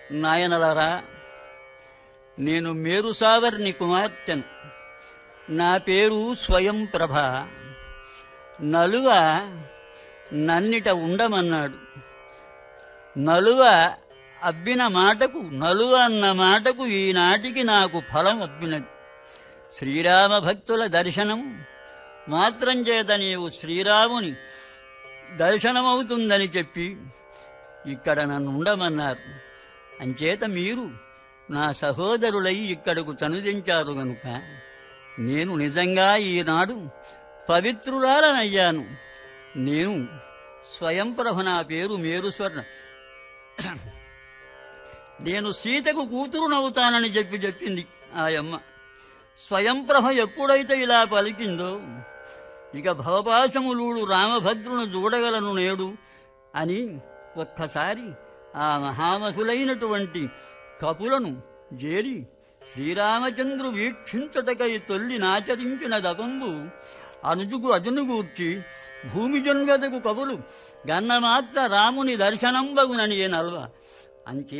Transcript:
నాయనలరా నేను మేరుసావర్ని కుమార్తెను నా పేరు స్వయం ప్రభ నలువ నన్నిట ఉండమన్నాడు నలువ అబ్బిన మాటకు నలువ అన్న మాటకు ఈనాటికి నాకు ఫలం అబ్బినది శ్రీరామ భక్తుల దర్శనం మాత్రం చేత నీవు శ్రీరాముని దర్శనమవుతుందని చెప్పి ఇక్కడ నన్ను ఉండమన్నారు అంచేత మీరు నా సహోదరులై ఇక్కడకు చనుదించారు గనుక నేను నిజంగా ఈనాడు పవిత్రురాలనయ్యాను నేను స్వయంప్రభ నా పేరు మేరుస్వర్ణ నేను సీతకు కూతురునవుతానని చెప్పి చెప్పింది ఆయమ్మ స్వయంప్రభ ఎప్పుడైతే ఇలా పలికిందో ఇక భవపాశములుడు రామభద్రును చూడగలను నేడు అని ఒక్కసారి ఆ మహామహులైనటువంటి కపులను జేరి శ్రీరామచంద్రు వీక్షించుటకై తొల్లి నాచరించిన దకంబు అనుజుగు అజునుగూర్చి భూమి జన్మదకు కవులు గన్నమాత్ర రాముని దర్శనంబగునని నల్వ అంచే